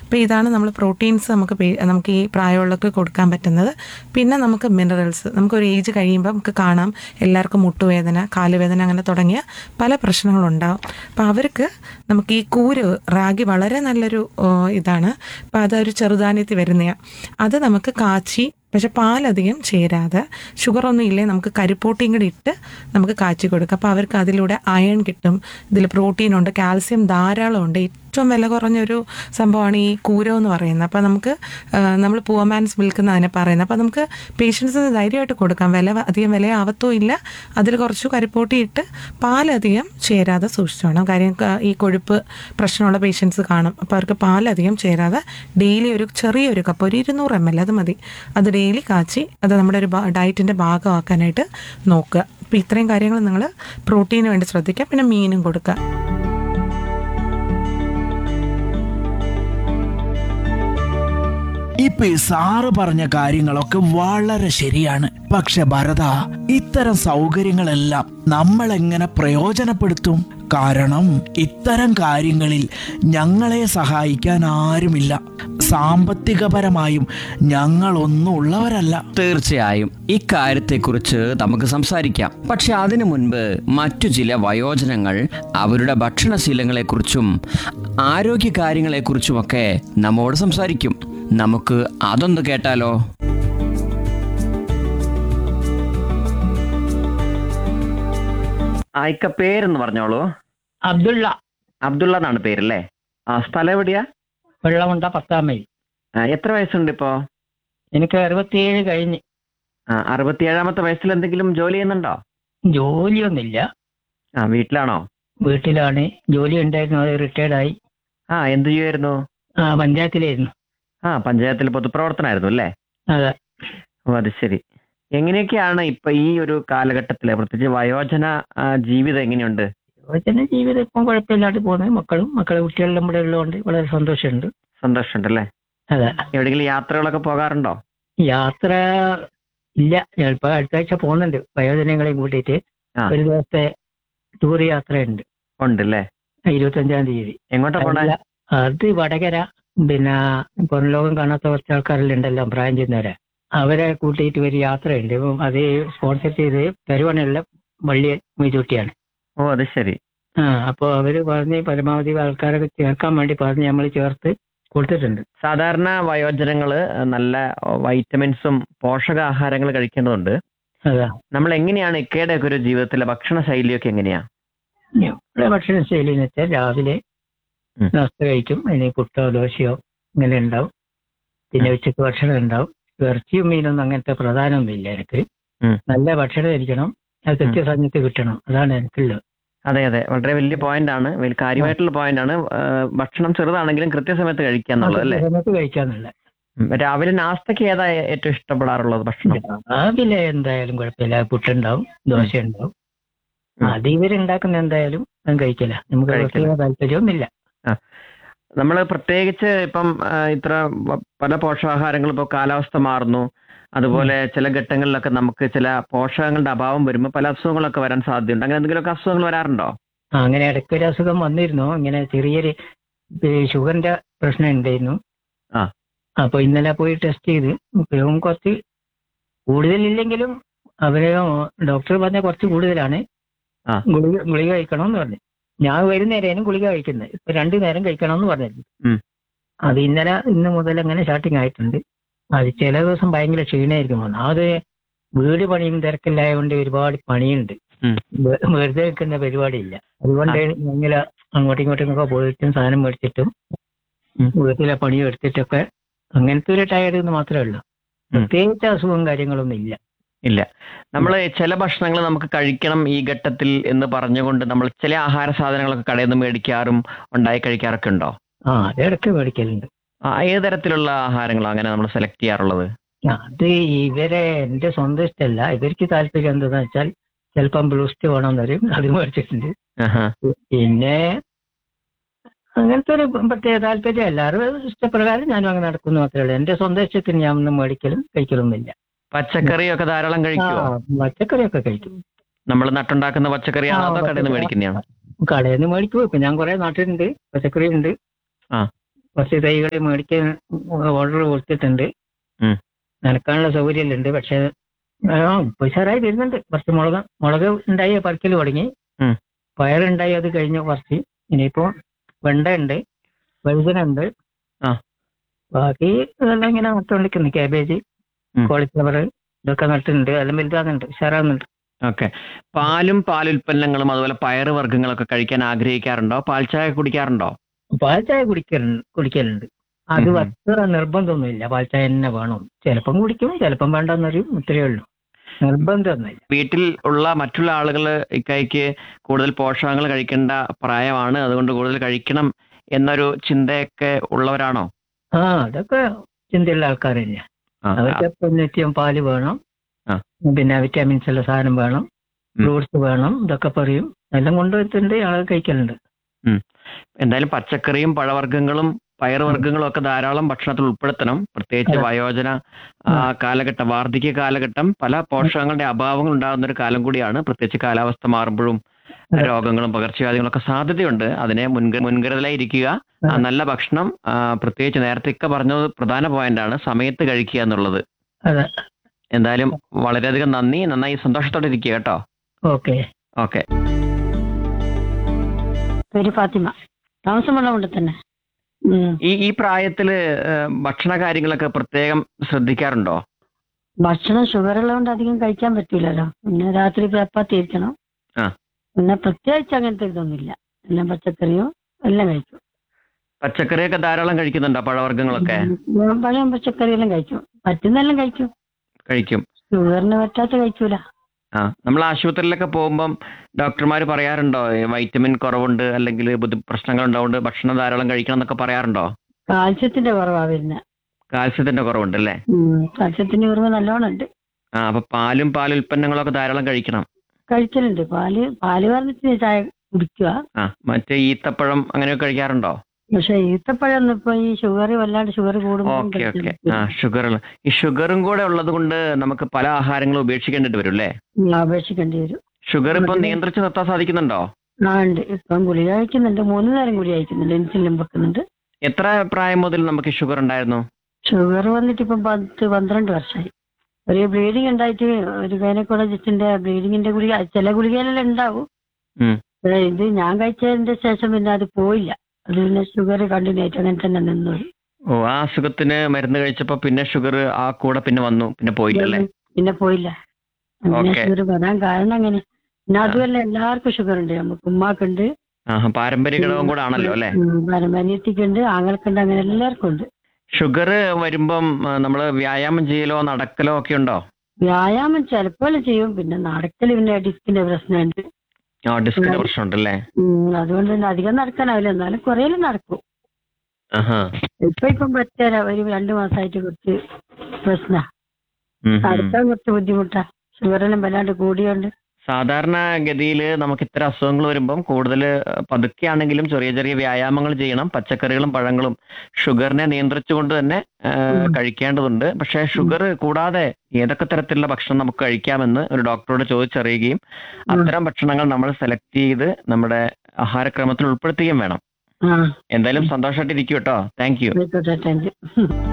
അപ്പോൾ ഇതാണ് നമ്മൾ പ്രോട്ടീൻസ് നമുക്ക് പേ- നമുക്ക് ഈ പ്രായമുള്ളവർക്ക് കൊടുക്കാൻ പറ്റുന്നത് പിന്നെ നമുക്ക് മിനറൽസ് നമുക്കൊരു ഏജ് കഴിയുമ്പോൾ നമുക്ക് കാണാം എല്ലാവർക്കും മുട്ടുവേദന കാലുവേദന അങ്ങനെ തുടങ്ങിയ പല പ്രശ്നങ്ങളുണ്ടാവും അപ്പോൾ അവർക്ക് നമുക്ക് ഈ കൂര് റാഗി വളരെ നല്ലൊരു ഓ, ഇതാണ് അപ്പോൾ അതൊരു ചെറുധാന്യത്തിൽ വരുന്നതാണ് അത് നമുക്ക് കാച്ചി പക്ഷെ പാലധികം ചേരാതെ ഷുഗറൊന്നും ഇല്ലേ നമുക്ക് കരിപ്പോട്ടിയും കൂടി ഇട്ട് നമുക്ക് കാച്ചി കൊടുക്കാം അപ്പോൾ അവർക്ക് അതിലൂടെ അയൺ കിട്ടും ഇതിൽ പ്രോട്ടീൻ ഉണ്ട് കാൽസ്യം ധാരാളം ഉണ്ട് ഏറ്റവും വില കുറഞ്ഞൊരു സംഭവമാണ് ഈ കൂരോ എന്ന് പറയുന്നത് അപ്പോൾ നമുക്ക് നമ്മൾ പൂവമാൻസ് മിൽക്ക് എന്ന് അതിനെ പറയുന്നത് അപ്പോൾ നമുക്ക് പേഷ്യൻസിന് ധൈര്യമായിട്ട് കൊടുക്കാം വില അധികം വില ആവത്തോ ഇല്ല അതിൽ കുറച്ച് കരിപ്പോട്ടി ഇട്ട് പാലധികം ചേരാതെ സൂക്ഷിച്ചു വേണം കാര്യം ക- ഈ കൊഴുപ്പ് പ്രശ്നമുള്ള പേഷ്യൻസ് കാണും അപ്പോൾ അവർക്ക് പാലധികം ചേരാതെ ഡെയിലി ഒരു ചെറിയൊരു കപ്പ് ഒരു ഇരുന്നൂറ് എം എൽ അത് മതി അത് ഡെയിലി കാച്ചി അത് നമ്മുടെ ഒരു ഡയറ്റിൻ്റെ ഭാഗമാക്കാനായിട്ട് നോക്കുക അപ്പോൾ ഇത്രയും കാര്യങ്ങൾ നിങ്ങൾ പ്രോട്ടീന് വേണ്ടി ശ്രദ്ധിക്കുക പിന്നെ മീനും കൊടുക്കുക ഇപ്പൊ ഈ സാറ് പറഞ്ഞ കാര്യങ്ങളൊക്കെ വളരെ ശരിയാണ് പക്ഷെ ഭരത ഇത്തരം സൗകര്യങ്ങളെല്ലാം നമ്മൾ എങ്ങനെ പ്രയോജനപ്പെടുത്തും കാരണം ഇത്തരം കാര്യങ്ങളിൽ ഞങ്ങളെ സഹായിക്കാൻ ആരുമില്ല സാമ്പത്തികപരമായും ഞങ്ങളൊന്നും ഉള്ളവരല്ല തീർച്ചയായും ഇക്കാര്യത്തെക്കുറിച്ച് നമുക്ക് സംസാരിക്കാം പക്ഷെ അതിനു മുൻപ് മറ്റു ചില വയോജനങ്ങൾ അവരുടെ ഭക്ഷണശീലങ്ങളെക്കുറിച്ചും ആരോഗ്യകാര്യങ്ങളെക്കുറിച്ചുമൊക്കെ നമ്മോട് സംസാരിക്കും നമുക്ക് അതൊന്ന് കേട്ടാലോ ആയിക്ക പേരെന്ന് പറഞ്ഞോളൂ അബ്ദുള്ള അബ്ദുള്ള എന്നാണ് പേരല്ലേ ആ സ്ഥലം എവിടെയാ വെള്ളമുണ്ട പത്താം മൈൽ ആ, എത്ര വയസ്സുണ്ട് ഇപ്പോ എനിക്ക് അറുപത്തിയേഴ് കഴിഞ്ഞ് ആ അറുപത്തിയേഴാമത്തെ വയസ്സിൽ എന്തെങ്കിലും ജോലി ചെയ്യുന്നുണ്ടോ ജോലിയൊന്നുമില്ല ആ വീട്ടിലാണോ വീട്ടിലാണ് ജോലി ഉണ്ടായിരുന്നു അത് റിട്ടയർഡ് ആയി ആ എന്ത് ചെയ്യുമായിരുന്നു ആ പഞ്ചായത്തിലായിരുന്നു ആ പഞ്ചായത്തിൽ പൊതുപ്രവർത്തനമായിരുന്നു അല്ലേ അതെ ഓ അത് ശരി എങ്ങനെയൊക്കെയാണ് ഇപ്പൊ ഈ ഒരു കാലഘട്ടത്തില് പ്രത്യേകിച്ച് വയോജന ആ, ജീവിതം എങ്ങനെയുണ്ട് യുവജന ജീവിതം ഇപ്പം കുഴപ്പമില്ലാണ്ട് പോകുന്നത് മക്കളും മക്കളെ കുട്ടികളെല്ലാം ഇവിടെ ഉള്ളതുകൊണ്ട് വളരെ സന്തോഷമുണ്ട് സന്തോഷമുണ്ട് അല്ലേ അതെ എവിടെയെങ്കിലും യാത്രകളൊക്കെ പോകാറുണ്ടോ യാത്ര ഇല്ല ഞാനിപ്പോ അടുത്ത ആഴ്ച പോകുന്നുണ്ട് വയോജനങ്ങളെയും കൂട്ടിയിട്ട് ആ. ഒരു ദിവസത്തെ ടൂർ യാത്രയുണ്ട് ഉണ്ട് അല്ലേ ഇരുപത്തഞ്ചാം തീയതി എങ്ങോട്ടാ പോണേ അല്ല, അത് വടകര പിന്നെ പുറം ലോകം കാണാത്ത കുറച്ച് ആൾക്കാരെല്ലാം ഉണ്ടല്ലോ പ്രായം ചെയ്യുന്നവരെ അവരെ കൂട്ടിയിട്ട് ഒരു യാത്രയുണ്ട് ഇപ്പം അത് സ്പോൺസർ ചെയ്ത് പെരുവണയുള്ള വള്ളി മീചൂട്ടിയാണ് ഓ അത് ശരി ആ അപ്പോൾ അവര് പറഞ്ഞ് പരമാവധി ആൾക്കാരൊക്കെ ചേർക്കാൻ വേണ്ടി പറഞ്ഞ് നമ്മൾ ചേർത്ത് കൊടുത്തിട്ടുണ്ട് സാധാരണ വയോജനങ്ങള് നല്ല വൈറ്റമിൻസും പോഷകാഹാരങ്ങൾ കഴിക്കേണ്ടതുണ്ട് അതാ നമ്മൾ എങ്ങനെയാണ് ഇക്കയുടെ ഒക്കെ ഒരു ജീവിതത്തിലെ ഭക്ഷണ ശൈലിയൊക്കെ എങ്ങനെയാ ഇവിടെ ഭക്ഷണ ശൈലി എന്ന് വെച്ചാൽ രാവിലെ ഉം. നാസ്ത കഴിക്കും ഇനി പുട്ടോ ദോശയോ ഇങ്ങനെ ഉണ്ടാവും പിന്നെ ഉച്ചക്ക് ഭക്ഷണം ഉണ്ടാവും ഇറച്ചിയും മീനൊന്നും അങ്ങനത്തെ പ്രധാനമൊന്നുമില്ല എനിക്ക് ഉം. നല്ല ഭക്ഷണം ഇരിക്കണം അത് കൃത്യസമയത്ത് കിട്ടണം അതാണ് എനിക്കുള്ളത് അതെ അതെ വളരെ വലിയ പോയിന്റ് ആണ് വലിയ കാര്യമായിട്ടുള്ള പോയിന്റ് ആണ് ആ, ഭക്ഷണം ചെറുതാണെങ്കിലും കൃത്യസമയത്ത് കഴിക്കുക എന്നുള്ളത് അല്ലേ കൃത്യസമയത്ത് കഴിക്കാന്നുള്ള ഉം. രാവിലെ നാസ്തക്ക് ഏതാ ഏറ്റവും ഇഷ്ടപ്പെടാറുള്ളത് ഭക്ഷണം രാവിലെ എന്തായാലും കുഴപ്പമില്ല പുട്ടുണ്ടാവും ദോശ ഉണ്ടാവും ഉം. അത് ഇവരുണ്ടാക്കുന്ന എന്തായാലും ഞാൻ കഴിക്കില്ല നമുക്ക് കഴിക്കില്ല. പ്രത്യേക താല്പര്യമൊന്നുമില്ല നമ്മൾ പ്രത്യേകിച്ച് ഇപ്പം ആ, ഇത്ര വ- പല പോഷകാഹാരങ്ങളും ഇപ്പോൾ കാലാവസ്ഥ മാറുന്നു അതുപോലെ ചില ഘട്ടങ്ങളിലൊക്കെ നമുക്ക് ചില പോഷകങ്ങളുടെ അഭാവം വരുമ്പോൾ പല അസുഖങ്ങളൊക്കെ വരാൻ സാധ്യതയുണ്ട് അങ്ങനെ എന്തെങ്കിലുമൊക്കെ അസുഖങ്ങൾ വരാറുണ്ടോ ആ, അങ്ങനെ ഇടയ്ക്ക് ഒരു അസുഖം വന്നിരുന്നു ഇങ്ങനെ ചെറിയൊരു ഈ ഷുഗറിന്റെ പ്രശ്നം ഉണ്ടായിരുന്നു ആ. അപ്പൊ ഇന്നലെ പോയി ടെസ്റ്റ് ചെയ്ത് ഇപ്പോഴും കുറച്ച് കൂടുതലില്ലെങ്കിലും അവര് ഡോക്ടർ പറഞ്ഞ കുറച്ച് കൂടുതലാണ് ആ. ഗുളിക ഗുളിക കഴിക്കണം എന്ന് പറഞ്ഞു ഞാൻ വൈകുന്നേരം ഗുളിക കഴിക്കുന്നത് ഇപ്പൊ രണ്ടു നേരം കഴിക്കണം എന്ന് പറഞ്ഞു ഉം. അത് ഇന്നലെ ഇന്ന് മുതൽ അങ്ങനെ സ്റ്റാർട്ടിങ് ആയിട്ടുണ്ട് അത് ചില ദിവസം ഭയങ്കര ക്ഷീണമായിരിക്കും വന്നത് അത് വീട് പണിയും തിരക്കില്ലായതുകൊണ്ട് ഒരുപാട് പണിയുണ്ട് ഉം. വെ- വെറുതെ നിൽക്കുന്ന പരിപാടിയില്ല അതുകൊണ്ട് ഞങ്ങൾ അങ്ങോട്ടും ഇങ്ങോട്ടും ഒക്കെ പോയിട്ടും സാധനം മേടിച്ചിട്ടും ഉം. വീട്ടിലെ പണി എടുത്തിട്ടൊക്കെ അങ്ങനത്തെ ഒരു ടയർഡ് എന്ന് മാത്രമേ ഉള്ളൂ ഉം. പ്രത്യേകിച്ച് അസുഖവും കാര്യങ്ങളൊന്നും ഇല്ല ഇല്ല നമ്മൾ ചില ഭക്ഷണങ്ങൾ നമുക്ക് കഴിക്കണം ഈ ഘട്ടത്തിൽ എന്ന് പറഞ്ഞുകൊണ്ട് നമ്മൾ ചില ആഹാര സാധനങ്ങളൊക്കെ കടയിൽ നിന്ന് മേടിക്കാറും ഉണ്ടായി കഴിക്കാറൊക്കെ ഉണ്ടോ ആ അത് ഇടയ്ക്ക് മേടിക്കലുണ്ട് ആ, ഏത് തരത്തിലുള്ള ആഹാരങ്ങളോ അങ്ങനെ നമ്മൾ സെലക്ട് ചെയ്യാറുള്ളത് അത് ഇവരെ എന്റെ സ്വന്തം ഇഷ്ടമല്ല ഇവർക്ക് താല്പര്യം എന്താന്ന് വെച്ചാൽ ചിലപ്പം ബ്ലൂസ്റ്റ് വേണമെന്ന് പറയും അത് മേടിച്ചിട്ടുണ്ട് ആഹാ. പിന്നെ അങ്ങനത്തെ ഒരു പ്രത്യേക താല്പര്യം എല്ലാവരും ഇഷ്ടപ്രകാരം ഞാനും അങ്ങനെ നടക്കുന്നു മാത്രമേ ഉള്ളൂ എന്റെ സ്വന്തം ഇഷ്ടത്തിന് ഞാൻ ഒന്നും മേടിക്കലും കഴിക്കലൊന്നുമില്ല പച്ചക്കറിയൊക്കെ ധാരാളം കഴിക്കുമോ ആ, പച്ചക്കറിയൊക്കെ കഴിക്കും നമ്മൾ നട്ടുണ്ടാക്കുന്ന പച്ചക്കറിയാണോ അതോ കടയിൽ നിന്ന് മേടിക്കുന്നതാണോ കടയിൽ നിന്ന് മേടിക്കും ഇപ്പൊ ഞാൻ കുറെ നാട്ടിലുണ്ട് പച്ചക്കറി ഉണ്ട് ആ. കുറച്ച് തൈകൾ മേടിക്കാൻ ഓർഡർ കൊടുത്തിട്ടുണ്ട് ഉം. നനക്കാനുള്ള സൗകര്യം ഉണ്ട് പക്ഷെ ആ ഇപ്പൊ ഉഷാറായി വരുന്നുണ്ട് കുറച്ച് മുളക് മുളക് ഉണ്ടായി പറിക്കൽ തുടങ്ങി ഉം. പയറുണ്ടായി അത് കഴിഞ്ഞു കുറച്ച് ഇനിയിപ്പോ വെണ്ട ഉണ്ട് വഴുതന ഉണ്ട് ആ. ബാക്കി ഇതെല്ലാം ഇങ്ങനെ നട്ടുകൊണ്ടിരിക്കുന്നു കാബേജ് ഉം. കോളിഫ്ലവർ ഇതൊക്കെ നട്ടിട്ടുണ്ട് എല്ലാം വലുതാകുന്നുണ്ട് ഉഷാറാകുന്നുണ്ട് ഓക്കെ പാലും പാലുൽപ്പന്നങ്ങളും അതുപോലെ പയറ് വർഗ്ഗങ്ങളൊക്കെ കഴിക്കാൻ ആഗ്രഹിക്കാറുണ്ടോ പാൽ ചായ കുടിക്കാറുണ്ടോ പാൽ ചായ കുടിക്കലുണ്ട് കുടിക്കലുണ്ട് അത് ഉം. അത്ര നിർബന്ധമൊന്നുമില്ല പാൽ ചായ തന്നെ വേണം ചിലപ്പം കുടിക്കും ചിലപ്പം വേണ്ടെന്നറിയും ഇത്രയേ ഉള്ളൂ നിർബന്ധമൊന്നുമില്ല വീട്ടിൽ ഉള്ള മറ്റുള്ള ആളുകൾ ഇക്കൈക്ക് കൂടുതൽ പോഷകങ്ങൾ കഴിക്കേണ്ട പ്രായമാണ് അതുകൊണ്ട് കൂടുതൽ കഴിക്കണം എന്നൊരു ചിന്തയൊക്കെ ഉള്ളവരാണോ ആ അതൊക്കെ ചിന്തയുള്ള ആൾക്കാർ തന്നെ ആ, അവർക്ക് എപ്പം നിത്യം പാല് വേണം ആ. പിന്നെ വിറ്റാമിൻസ് ഉള്ള സാധനം വേണം ഉം. ഫ്രൂട്ട്സ് വേണം ഇതൊക്കെ പറയും എല്ലാം കൊണ്ടുവരുത്തുണ്ട് ആൾ കഴിക്കലുണ്ട് എന്തായാലും പച്ചക്കറിയും പഴവർഗ്ഗങ്ങളും പയറുവർഗ്ഗങ്ങളും ഒക്കെ ധാരാളം ഭക്ഷണത്തിൽ ഉൾപ്പെടുത്തണം പ്രത്യേകിച്ച് അതെ. വയോജന ആ, കാലഘട്ടം വാർദ്ധക്യ കാലഘട്ടം പല പോഷകങ്ങളുടെ അഭാവങ്ങൾ ഉണ്ടാകുന്ന ഒരു കാലം കൂടിയാണ് പ്രത്യേകിച്ച് കാലാവസ്ഥ മാറുമ്പോഴും അതെ. രോഗങ്ങളും പകർച്ചവ്യാധികളൊക്കെ സാധ്യതയുണ്ട് അതിനെ മുൻക മുൻകരുതലായി ഇരിക്കുക ആ, നല്ല ഭക്ഷണം ആ, പ്രത്യേകിച്ച് നേരത്തെ ഒക്കെ പറഞ്ഞത് പ്രധാന പോയിന്റാണ് സമയത്ത് കഴിക്കുക എന്നുള്ളത് അതെ എന്തായാലും വളരെയധികം നന്ദി നന്നായി സന്തോഷത്തോടെ ഇരിക്കുക കേട്ടോ ഓക്കെ ഓക്കെ പേര് ഫാത്തിമ താമസം വെള്ളമുണ്ട് തന്നെ ഉം. ഈ ഈ പ്രായത്തില് ആ, ഭക്ഷണ കാര്യങ്ങളൊക്കെ പ്രത്യേകം ശ്രദ്ധിക്കാറുണ്ടോ ഭക്ഷണം ഷുഗർ ഉള്ളതുകൊണ്ട് അധികം കഴിക്കാൻ പറ്റൂലല്ലോ പിന്നെ രാത്രി ചപ്പാത്തി ഇരിക്കണം ആ. പിന്നെ പ്രത്യേകിച്ച് അങ്ങനത്തെ ഇതൊന്നുമില്ല എല്ലാം പച്ചക്കറിയോ എല്ലാം കഴിക്കും പച്ചക്കറിയൊക്കെ ധാരാളം കഴിക്കുന്നുണ്ടോ പഴവർഗ്ഗങ്ങളൊക്കെ ഞാൻ പഴം പച്ചക്കറി എല്ലാം കഴിക്കും പറ്റുന്നെല്ലാം കഴിക്കും കഴിക്കും ഷുഗറിന് പറ്റാത്ത കഴിക്കൂല ആ നമ്മൾ ആശുപത്രിയിലൊക്കെ പോകുമ്പം ഡോക്ടർമാർ പറയാറുണ്ടോ ഈ വൈറ്റമിൻ കുറവുണ്ട് അല്ലെങ്കിൽ ബുദ്ധി പ്രശ്നങ്ങൾ ഉണ്ടാവുകൊണ്ട് ഭക്ഷണം ധാരാളം കഴിക്കണം എന്നൊക്കെ പറയാറുണ്ടോ കാൽസ്യത്തിന്റെ കുറവാ വരുന്നത് കാൽസ്യത്തിന്റെ കുറവുണ്ട് അല്ലേ കാൽസ്യത്തിന്റെ കുറവ് നല്ലോണം ഉണ്ട് ആ അപ്പൊ പാലും പാലുൽപ്പന്നങ്ങളൊക്കെ ധാരാളം കഴിക്കണം കഴിക്കലുണ്ട് പാല് പാല് പറഞ്ഞിട്ട് ചായ കുടിക്കുക ആ മറ്റേ ഈത്തപ്പഴം അങ്ങനെയൊക്കെ കഴിക്കാറുണ്ടോ പക്ഷെ ഈത്തപ്പഴം ഇപ്പൊ ഈ ഷുഗർ വല്ലാണ്ട് ഷുഗർ കൂടുമ്പോൾ ഓക്കെ ഓക്കെ ആ ഷുഗർ ഈ ഷുഗറും കൂടെ ഉള്ളത് കൊണ്ട് നമുക്ക് പല ആഹാരങ്ങളും ഉപേക്ഷിക്കേണ്ടിട്ട് വരും അല്ലേ അപേക്ഷിക്കേണ്ടി വരും ഷുഗർ ഇപ്പം അതെ. നിയന്ത്രിച്ച് നിർത്താൻ സാധിക്കുന്നുണ്ടോ ആ ഉണ്ട് ഇപ്പം ഗുളിക കഴിക്കുന്നുണ്ട് മൂന്ന് നേരം ഗുളിക കഴിക്കുന്നുണ്ട് ഇൻസുലിൻ വെക്കുന്നുണ്ട് എത്ര പ്രായം മുതൽ നമുക്ക് ഷുഗർ ഉണ്ടായിരുന്നു ഷുഗർ വന്നിട്ട് ഇപ്പം പത്ത് പന്ത്രണ്ട് വർഷമായി ഒരു ബ്ലീഡിങ് ഉണ്ടായിട്ട് ഒരു ഗൈനക്കോളജിസ്റ്റിന്റെ ബ്ലീഡിങ്ങിന്റെ ഗുളിക ചില ഗുളികയിലെല്ലാം ഉണ്ടാവും ഉം. പക്ഷേ ഇത് ഞാൻ കഴിച്ചതിന്റെ ശേഷം പിന്നെ അത് പോയില്ല അത് പിന്നെ ഷുഗർ കണ്ടിന്യൂ ആയിട്ട് അങ്ങനെ തന്നെ നിന്നു ഓ ആ അസുഖത്തിന് മരുന്ന് കഴിച്ചപ്പോ പിന്നെ ഷുഗർ ആ കൂടെ പിന്നെ വന്നു പിന്നെ പോയില്ലല്ലേ പിന്നെ പോയില്ല അങ്ങനെ Okay. ഷുഗർ വരാൻ കാരണം അങ്ങനെ പിന്നെ അതുമല്ല എല്ലാവർക്കും ഷുഗർ ഉണ്ട് നമുക്ക് ഉമ്മാക്കുണ്ട് ആ പാരമ്പര്യ ഘടകം കൂടെ ആണല്ലോ അല്ലെ അനിയത്തിക്കുണ്ട് ആങ്ങൾക്കുണ്ട് അങ്ങനെ എല്ലാവർക്കും ഉണ്ട് ഷുഗർ വരുമ്പം ആ, നമ്മള് വ്യായാമം ചെയ്യലോ നടക്കലോ ഒക്കെ ഉണ്ടോ വ്യായാമം ചിലപ്പോൾ ചെയ്യും പിന്നെ നടക്കൽ പിന്നെ ഡിസ്കിന്റെ പ്രശ്നമുണ്ട് ആ ഡിസ്കിന്റെ ഉം. പ്രശ്നം ഉണ്ടല്ലേ ഉം, അതുകൊണ്ട് തന്നെ അധികം നടക്കാനാവില്ല എന്നാലും കുറേലും നടക്കും ആഹാ ഇപ്പൊ ഇപ്പം പറ്റര ഒരു രണ്ടു മാസമായിട്ട് കുറച്ച് പ്രശ്ന ഉം, ഉം. നടക്കാൻ കുറച്ച് ബുദ്ധിമുട്ടാ ഷുഗറെല്ലാം വല്ലാണ്ട് കൂടിയോണ്ട് സാധാരണ ഗതിയിൽ നമുക്ക് ഇത്തരം അസുഖങ്ങൾ വരുമ്പം കൂടുതൽ പതുക്കെ ആണെങ്കിലും ചെറിയ ചെറിയ വ്യായാമങ്ങൾ ചെയ്യണം പച്ചക്കറികളും പഴങ്ങളും ഷുഗറിനെ നിയന്ത്രിച്ചുകൊണ്ട് തന്നെ ആ, ഉം. കഴിക്കേണ്ടതുണ്ട് പക്ഷേ ഷുഗർ കൂടാതെ ഏതൊക്കെ തരത്തിലുള്ള ഭക്ഷണം നമുക്ക് കഴിക്കാമെന്ന് ഒരു ഡോക്ടറോട് ചോദിച്ചറിയുകയും അത്തരം ഭക്ഷണങ്ങൾ നമ്മൾ സെലക്ട് ചെയ്ത് നമ്മുടെ ആഹാരക്രമത്തിൽ ഉൾപ്പെടുത്തുകയും വേണം ആ എന്തായാലും സന്തോഷമായിട്ട് ഇരിക്കും കേട്ടോ താങ്ക് യു ആയിക്കോട്ടെ താങ്ക് യു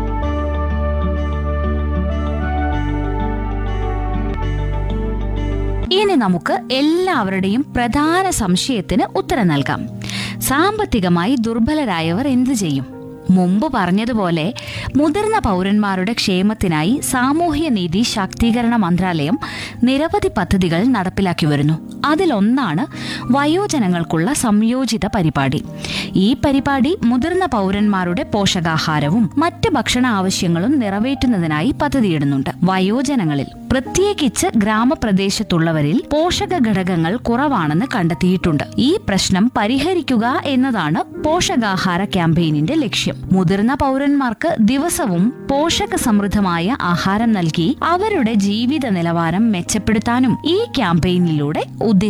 ഇനി നമുക്ക് എല്ലാവരുടെയും പ്രധാന സംശയത്തിന് ഉത്തരം നൽകാം സാമ്പത്തികമായി ദുർബലരായവർ എന്തു ചെയ്യും മുമ്പ് പറഞ്ഞതുപോലെ മുതിർന്ന പൗരന്മാരുടെ ക്ഷേമത്തിനായി സാമൂഹ്യനീതി ശാക്തീകരണ മന്ത്രാലയം നിരവധി പദ്ധതികൾ നടപ്പിലാക്കി വരുന്നു അതിലൊന്നാണ് വയോജനങ്ങൾക്കുള്ള സംയോജിത പരിപാടി ഈ പരിപാടി മുതിർന്ന പൗരന്മാരുടെ പോഷകാഹാരവും മറ്റ് ഭക്ഷണ ആവശ്യങ്ങളും നിറവേറ്റുന്നതിനായി പദ്ധതിയിടുന്നുണ്ട് വയോജനങ്ങളിൽ പ്രത്യേകിച്ച് ഗ്രാമപ്രദേശത്തുള്ളവരിൽ പോഷക ഘടകങ്ങൾ കുറവാണെന്ന് കണ്ടെത്തിയിട്ടുണ്ട് ഈ പ്രശ്നം പരിഹരിക്കുക എന്നതാണ് പോഷകാഹാര ക്യാമ്പയിനിന്റെ ലക്ഷ്യം മുതിർന്ന പൗരന്മാർക്ക് ദിവസവും പോഷക സമൃദ്ധമായ ആഹാരം നൽകി അവരുടെ ജീവിത നിലവാരം മെച്ചപ്പെടുത്താനും ഈ ക്യാമ്പയിനിലൂടെ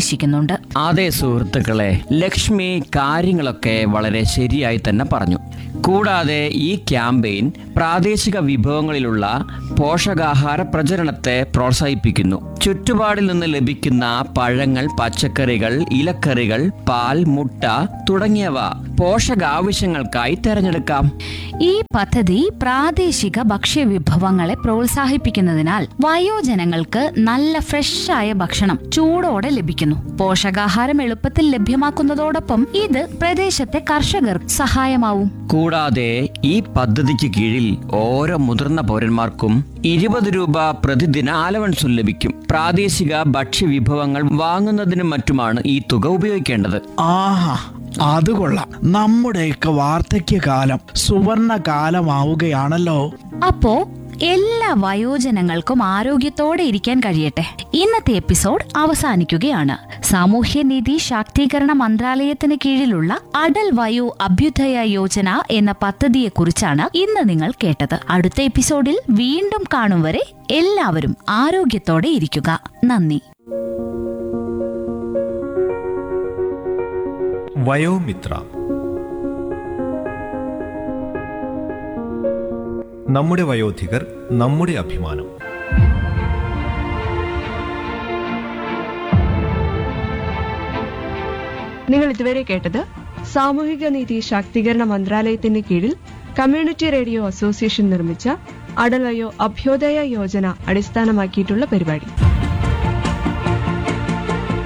ഉദ്ദേശിക്കുന്നുണ്ട് അതെ സുഹൃത്തുക്കളെ ലക്ഷ്മി കാര്യങ്ങളൊക്കെ വളരെ ശരിയായി തന്നെ പറഞ്ഞു കൂടാതെ ഈ ക്യാമ്പയിൻ പ്രാദേശിക വിഭവങ്ങളിലുള്ള പോഷകാഹാര പ്രചരണത്തെ പ്രോത്സാഹിപ്പിക്കുന്നു ചുറ്റുപാടിൽ നിന്ന് ലഭിക്കുന്ന പഴങ്ങൾ പച്ചക്കറികൾ ഇലക്കറികൾ പാൽ മുട്ട തുടങ്ങിയവ പോഷകാവശ്യങ്ങൾക്കായി തിരഞ്ഞെടുക്കാം ഈ പദ്ധതി പ്രാദേശിക ഭക്ഷ്യവിഭവങ്ങളെ പ്രോത്സാഹിപ്പിക്കുന്നതിനാൽ വയോജനങ്ങൾക്ക് നല്ല ഫ്രഷായ ഭക്ഷണം ചൂടോടെ ലഭിക്കുന്നു പോഷകാഹാരം എളുപ്പത്തിൽ ലഭ്യമാക്കുന്നതോടൊപ്പം ഇത് പ്രദേശത്തെ കർഷകർ സഹായമാവും കൂടാതെ ഈ പദ്ധതിക്ക് കീഴിൽ ഓരോ മുതിർന്ന പൗരന്മാർക്കും ഇരുപത് രൂപ പ്രതിദിന അലവൻസും ലഭിക്കും പ്രാദേശിക ഭക്ഷ്യവിഭവങ്ങൾ വാങ്ങുന്നതിനും മറ്റുമാണ് ഈ തുക ഉപയോഗിക്കേണ്ടത് ആഹാ അത് കൊള്ളാം നമ്മുടെയൊക്കെ വാർദ്ധക്യകാലം സുവർണ കാലമാവുകയാണല്ലോ അപ്പോ എല്ലാ വയോജനങ്ങൾക്കും ആരോഗ്യത്തോടെ ഇരിക്കാൻ കഴിയട്ടെ ഇന്നത്തെ എപ്പിസോഡ് അവസാനിക്കുകയാണ് സാമൂഹ്യനീതി ശാക്തീകരണ മന്ത്രാലയത്തിന് കീഴിലുള്ള അടൽ വയോ അഭ്യുദയ യോജന എന്ന പദ്ധതിയെക്കുറിച്ചാണ് ഇന്ന് നിങ്ങൾ കേട്ടത് അടുത്ത എപ്പിസോഡിൽ വീണ്ടും കാണും വരെ എല്ലാവരും ആരോഗ്യത്തോടെ ഇരിക്കുക നന്ദി വയോമിത്ര നമ്മുടെ വയോധികർ നമ്മുടെ അഭിമാനം നിങ്ങൾ ഇതുവരെ കേട്ടത് സാമൂഹിക നീതി ശാക്തീകരണ മന്ത്രാലയത്തിന് കീഴിൽ കമ്മ്യൂണിറ്റി റേഡിയോ അസോസിയേഷൻ നിർമ്മിച്ച അടലയോ അഭ്യോദയ യോജന അടിസ്ഥാനമാക്കിയിട്ടുള്ള പരിപാടി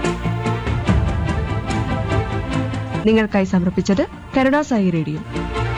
നിങ്ങൾക്കായി സമർപ്പിച്ചത് കരുണാസായി റേഡിയോ